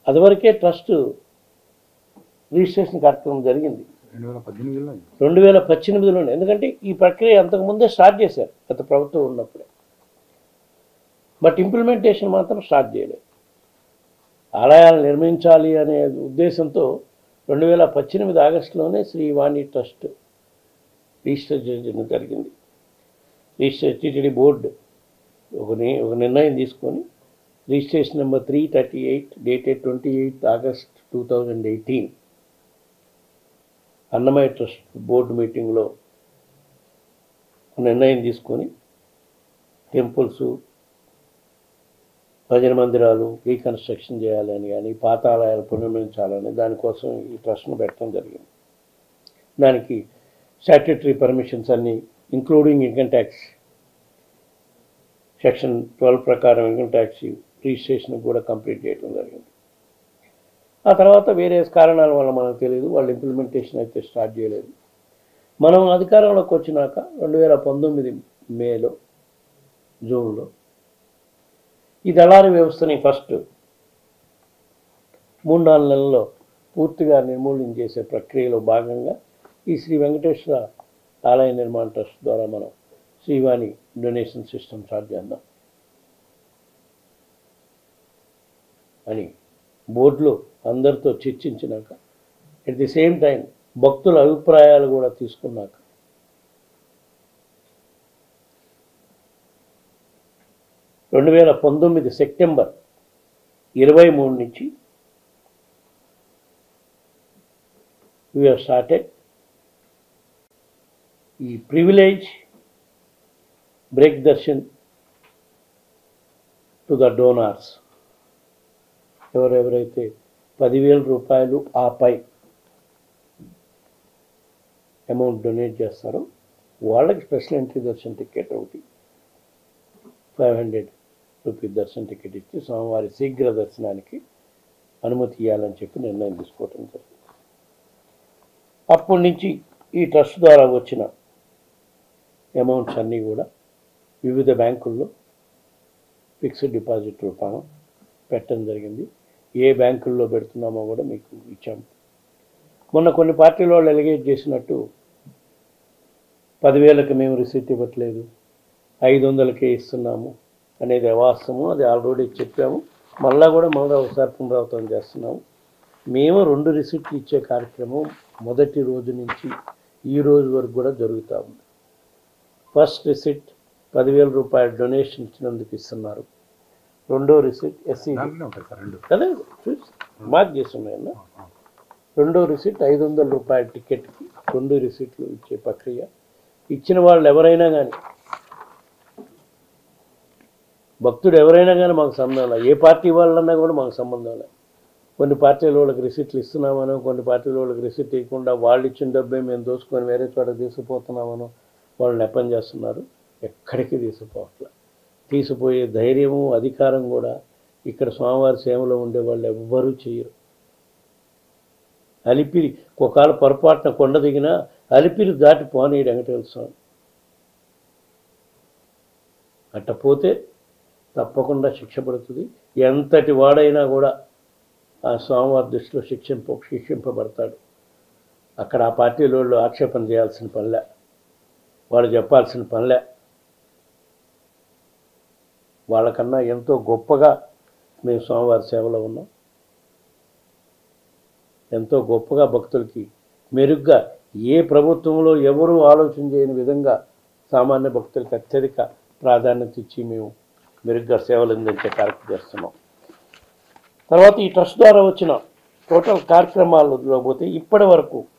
అదివరకే trust registration కార్యక్రమం జరిగింది రెండు వేల పద్దెనిమిదిలో రెండు వేల పద్దెనిమిదిలోనే ఎందుకంటే ఈ ప్రక్రియ అంతకుముందే స్టార్ట్ చేశారు గత ప్రభుత్వం ఉన్నప్పుడే బట్ ఇంప్లిమెంటేషన్ మాత్రం స్టార్ట్ చేయలేదు ఆలయాలు నిర్మించాలి అనే ఉద్దేశంతో రెండు వేల పద్దెనిమిది ఆగస్టులోనే శ్రీ వాణి ట్రస్ట్ రిజిస్టర్ చేయడం జరిగింది రిజిస్టర్ టీటీడీ బోర్డు ఒక ని- ఒక నిర్ణయం తీసుకొని registration number three thirty eight dated twenty eighth August two thousand eighteen Annamayya trust board మీటింగ్లో నిర్ణయం తీసుకొని టెంపుల్స్ భజన మందిరాలు రీకన్స్ట్రక్షన్ చేయాలని కానీ పాత ఆలయాలు పునర్నిర్మించాలని దానికోసం ఈ ట్రస్ట్ను పెట్టడం జరిగింది దానికి స్టాట్యుటరీ పర్మిషన్స్ అన్నీ including income tax section twelve ప్రకారం ఇన్కమ్ ట్యాక్స్ రిజిస్ట్రేషన్ కూడా కంప్లీట్ చేయడం జరిగింది ఆ తర్వాత వేరే కారణాల వల్ల మనకు తెలియదు వాళ్ళు ఇంప్లిమెంటేషన్ అయితే స్టార్ట్ చేయలేదు మనం అధికారంలోకి వచ్చినాక రెండు వేల పంతొమ్మిది మేలో జూన్లో ఈ దళారీ వ్యవస్థని ఫస్ట్ మూడు నాలుగు నెలల్లో పూర్తిగా నిర్మూలన చేసే ప్రక్రియలో భాగంగా ఈ శ్రీ వెంకటేశ్వర ఆలయ నిర్మాణ ట్రస్ట్ ద్వారా మనం శ్రీవాణి డొనేషన్ సిస్టమ్ స్టార్ట్ చేద్దాం అని బోర్డులో అందరితో చర్చించినాక అట్ ది సేమ్ టైం భక్తుల అభిప్రాయాలు కూడా తీసుకున్నాక రెండు వేల పంతొమ్మిది సెప్టెంబర్ ఇరవై మూడు నుంచి వీఆర్ స్టార్టెడ్ ఈ privilege break darshan to the donors ఎవరెవరైతే పదివేల రూపాయలు ఆ పై అమౌంట్ డొనేట్ చేస్తారో వాళ్ళకి స్పెషల్ ఎంట్రీ దర్శన్ టికెట్ ఒకటి five hundred rupee darshan ticket ఇచ్చి స్వామివారి శీఘ్ర దర్శనానికి అనుమతి ఇవ్వాలని చెప్పి నిర్ణయం తీసుకోవటం జరిగింది అప్పటి నుంచి ఈ ట్రస్ట్ ద్వారా వచ్చిన అమౌంట్స్ అన్నీ కూడా వివిధ బ్యాంకుల్లో ఫిక్స్డ్ డిపాజిట్ రూపాన పెట్టడం జరిగింది ఏ బ్యాంకుల్లో పెడుతున్నామో కూడా మీకు ఇచ్చాము మొన్న కొన్ని పార్టీల వాళ్ళు ఎలిగేట్ చేసినట్టు పదివేలకు మేము రిసీట్ ఇవ్వట్లేదు ఐదు వందలకే ఇస్తున్నాము అనేది అవాస్తవము అది ఆల్రెడీ చెప్పాము మళ్ళా కూడా మళ్ళీ ఒకసారి పునరావృతం చేస్తున్నాము మేము రెండు రిసిప్ట్లు ఇచ్చే కార్యక్రమం మొదటి రోజు నుంచి ఈ రోజు వరకు కూడా జరుగుతూ ఉంది ఫస్ట్ రిసిప్ట్ పదివేల రూపాయల డొనేషన్ ఇచ్చినందుకు ఇస్తున్నారు రెండో రిసిప్ట్ ఎస్సీ దాంట్లోనే ఉంటాయి సార్ రెండు కదా చూసి మార్క్ చేస్తున్నాయన్న రెండో రిసిప్ట్ ఐదు వందల రూపాయల టికెట్కి రెండు రిసిప్ట్లు ఇచ్చే ప్రక్రియ ఇచ్చిన వాళ్ళు ఎవరైనా కానీ భక్తుడు ఎవరైనా కానీ మాకు సంబంధం లేదు ఏ పార్టీ వాళ్ళన్నా కూడా మాకు సంబంధం లేదు కొన్ని పార్టీల వాళ్ళకి రిసిప్ట్లు ఇస్తున్నామనో కొన్ని పార్టీల వాళ్ళకి రిసిప్ట్ ఇవ్వకుండా వాళ్ళు ఇచ్చిన డబ్బే మేము దోసుకొని వేరే చోట తీసుకుపోతున్నామనో వాళ్ళు నెపం చేస్తున్నారు ఎక్కడికి తీసుకుపోవట్లే తీసిపోయే ధైర్యము అధికారం కూడా ఇక్కడ స్వామివారి సేవలో ఉండే వాళ్ళు ఎవ్వరూ చేయరు అలిపిరి ఒకవేళ పొరపాటున కొండ దిగినా అలిపిరి దాటి పోనీడు వెంకటేశ్వర స్వామి అట్ట పోతే తప్పకుండా శిక్ష పడుతుంది ఎంతటి వాడైనా కూడా ఆ స్వామివారి దృష్టిలో శిక్షింప శిక్షింపబడతాడు అక్కడ ఆ పార్టీలో వాళ్ళు ఆక్షేపణ చేయాల్సిన పనిలే వాళ్ళు చెప్పాల్సిన పనిలే వాళ్ళకన్నా ఎంతో గొప్పగా మేము స్వామివారి సేవలో ఉన్నాం ఎంతో గొప్పగా భక్తులకి మెరుగ్గా ఏ ప్రభుత్వంలో ఎవరూ ఆలోచన చేయని విధంగా సామాన్య భక్తులకి అత్యధిక ప్రాధాన్యత ఇచ్చి మేము మెరుగ్గా సేవలు అందించే కార్యక్రమం చేస్తున్నాం తర్వాత ఈ ట్రస్ట్ ద్వారా వచ్చిన టోటల్ కార్యక్రమాలలో పోతే ఇప్పటి వరకు